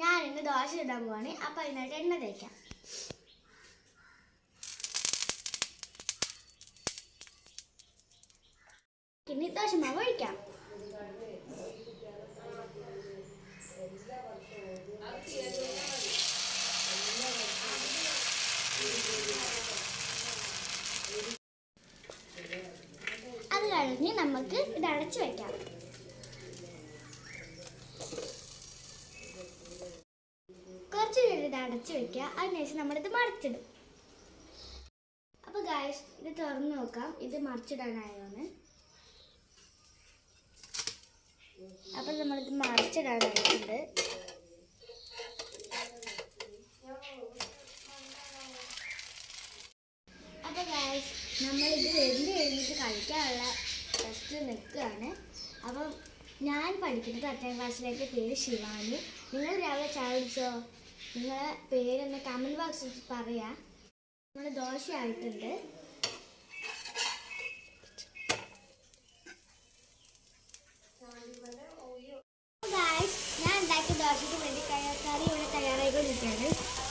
ഞാൻ ഇന്ന് ദോശ ഇടാൻ പോവാണ് അപ്പം അതിനായിട്ട് എണ്ണ തേക്കാം ഇനി ദോശമാവ് ഒഴിക്കാം അത് കഴിഞ്ഞ് നമുക്ക് ഇത് അടച്ചു വെക്കാം കുറച്ച് നേരം ഇത് അടച്ചു വെക്കുക അതിനുശേഷം നമ്മളിത് മറിച്ചിടും അപ്പോൾ ഗായസ് ഇത് തുറന്നു നോക്കാം ഇത് മറിച്ചിടാനായോന്ന് അപ്പോൾ നമ്മളിത് മറിച്ചിടാനായിട്ടുണ്ട് അപ്പോൾ ഗായസ് നമ്മളിത് വെന്ത് കഴിഞ്ഞിട്ട് കഴിക്കാനുള്ള ടെസ്റ്റ് നിൽക്കുകയാണ് അപ്പം ഞാൻ പഠിക്കുന്നത് പത്താം ക്ലാസ്സിലേക്ക് പേര് ശിവാനി നിങ്ങൾ രാവിലെ ചായ കുടിച്ചോ നിങ്ങളെ പേരൊന്ന് കമൻറ്റ് ബോക്സിൽ പറയാം നമ്മുടെ ദോശ ആയിട്ടുണ്ട് Guys, ഞാൻ ഉണ്ടാക്കിയ ദോശയ്ക്ക് വേണ്ടി കയ- കറി ഇവിടെ തയ്യാറായിക്കൊണ്ടിരിക്കുകയാണ്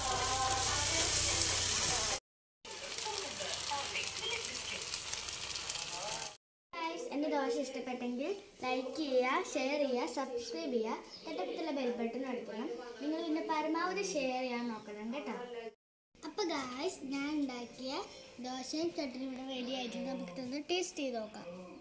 Guys, എൻ്റെ ദോശ ഇഷ്ടപ്പെട്ടെങ്കിൽ ലൈക്ക് ചെയ്യുക ഷെയർ ചെയ്യുക സബ്സ്ക്രൈബ് ചെയ്യുക തൊട്ടപ്പുറത്തുള്ള ബെൽ ബട്ടൺ അടിക്കണം നിങ്ങൾ പിന്നെ പരമാവധി ഷെയർ ചെയ്യാൻ നോക്കണം കേട്ടോ അപ്പോൾ ഗായ്സ് ഞാൻ ഉണ്ടാക്കിയ ദോശയും ചട്ടിനും ഇവിടെ റെഡി ആയിട്ടുണ്ട് നമുക്ക് ഇതൊന്ന് ടേസ്റ്റ് ചെയ്ത് നോക്കാം